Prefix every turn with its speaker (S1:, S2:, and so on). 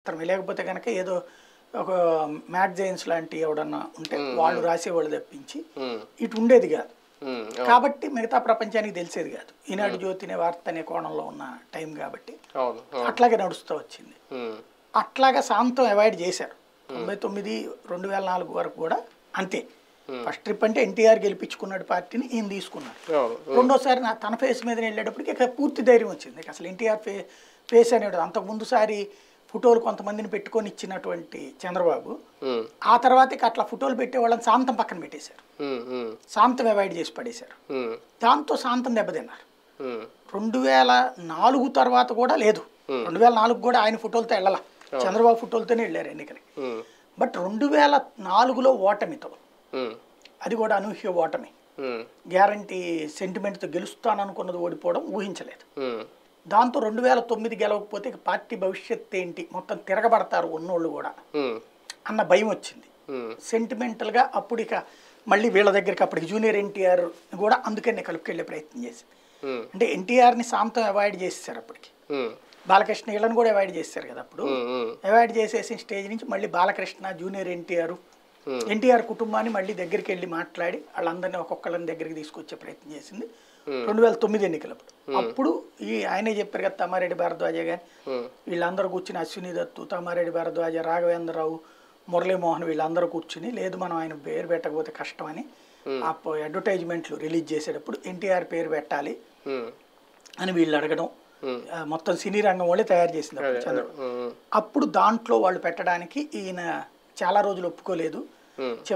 S1: మాత్రమే లేకపోతే కనుక ఏదో ఒక మ్యాగజైన్స్ లాంటి ఎవడన్నా ఉంటే వాళ్ళు రాసేవాళ్ళు తప్పించి
S2: ఉమ్,
S1: ఇటు ఉండేది కాదు
S2: ఉమ్,
S1: కాబట్టి మిగతా ప్రపంచానికి తెలిసేది కాదు ఈనాడు జ్యోతి అనే వార్త అనే కోణంలో ఉన్న టైం కాబట్టి
S2: అవును అవును
S1: అట్లాగే నడుస్తూ వచ్చింది
S2: ఉమ్,
S1: అట్లాగా శాంతం అవాయిడ్ చేశారు తొంభై తొమ్మిది రెండు వేల నాలుగు వరకు కూడా అంతే ఫస్ట్ ట్రిప్ అంటే ఎన్టీఆర్ గెలిపించుకున్నాడు పార్టీని ఈయన తీసుకున్నాడు
S2: అవును
S1: రెండోసారి నా తన ఫేస్ మీద వెళ్ళేటప్పటికి ఇక పూర్తి ధైర్యం వచ్చింది ఇక అసలు ఎన్టీఆర్ ఫే ఫేస్ అనేది అంతకు ముందుసారి ఫోటోలు కొంతమందిని పెట్టుకొని ఇచ్చినటువంటి చంద్రబాబు
S2: ఉమ్,
S1: ఆ తర్వాత ఇక అట్లా ఫోటోలు పెట్టే వాళ్ళని శాంతం పక్కన పెట్టేశారు
S2: ఉమ్, ఉమ్,
S1: శాంతం అవాయిడ్ చేసి పడేశారు
S2: ఉమ్,
S1: దాంతో శాంతం దెబ్బతిన్నారు
S2: ఉమ్,
S1: రెండు వేల నాలుగు తర్వాత కూడా లేదు రెండు వేల నాలుగు కూడా ఆయన ఫోటోలతో వెళ్ళాల చంద్రబాబు ఫోటోలతోనే వెళ్ళారు ఎన్నికని
S2: ఉమ్,
S1: బట్ రెండు వేల నాలుగులో ఓటమితో
S2: ఉమ్,
S1: అది కూడా అనూహ్య ఓటమి
S2: ఉమ్,
S1: గ్యారంటీ సెంటిమెంట్తో గెలుస్తాననుకున్నది ఓడిపోవడం ఊహించలేదు
S2: ఉమ్,
S1: దాంతో రెండు వేల తొమ్మిది గెలవకపోతే ఇక పార్టీ భవిష్యత్ ఏంటి మొత్తం తిరగబడతారు ఉన్నోళ్ళు కూడా
S2: ఉమ్,
S1: అన్న భయం వచ్చింది
S2: ఉమ్,
S1: సెంటిమెంటల్గా అప్పుడు ఇక మళ్ళీ వీళ్ళ దగ్గరికి అప్పటికి జూనియర్ ఎన్టీఆర్ కూడా అందుకనే కలుపుకెళ్ళే ప్రయత్నం చేసింది
S2: ఉమ్,
S1: అంటే ఎన్టీఆర్ని శాంతం అవాయిడ్ చేసేసారు అప్పటికి
S2: ఉమ్,
S1: బాలకృష్ణ వీళ్ళని కూడా అవాయిడ్ చేశారు కదా అప్పుడు
S2: ఉమ్, ఉమ్,
S1: అవాయిడ్ చేసేసిన స్టేజ్ నుంచి మళ్ళీ బాలకృష్ణ జూనియర్ ఎన్టీఆర్
S2: Hmm.
S1: ఎన్టీఆర్ కుటుంబాన్ని మళ్ళీ దగ్గరికి వెళ్ళి మాట్లాడి వాళ్ళందరినీ ఒక్కొక్కళ్ళని దగ్గరికి తీసుకొచ్చే ప్రయత్నం చేసింది రెండు వేల తొమ్మిది ఎన్నికలప్పుడు అప్పుడు ఈ ఆయనే చెప్పారు కదా తమ్మారెడ్డి భారద్వాజ గాని
S2: ఉమ్,
S1: వీళ్ళందరూ కూర్చుని అశ్విని దత్తు తమ్మారెడ్డి భారద్వాజ రాఘవేంద్రరావు మురళీమోహన్ వీళ్ళందరూ కూర్చుని లేదు మనం ఆయన పేరు పెట్టకపోతే కష్టమని ఆ అడ్వర్టైజ్మెంట్లు రిలీజ్ చేసేటప్పుడు ఎన్టీఆర్ పేరు పెట్టాలి
S2: ఉమ్,
S1: అని వీళ్ళు అడగడం ఆ, మొత్తం సినీ రంగం వాళ్ళే తయారు చేసింది అప్పుడు చంద్రబాబు
S2: ఉమ్,
S1: అప్పుడు దాంట్లో వాళ్ళు పెట్టడానికి ఈయన చాలా రోజులు ఒప్పుకోలేదు
S2: ఉమ్.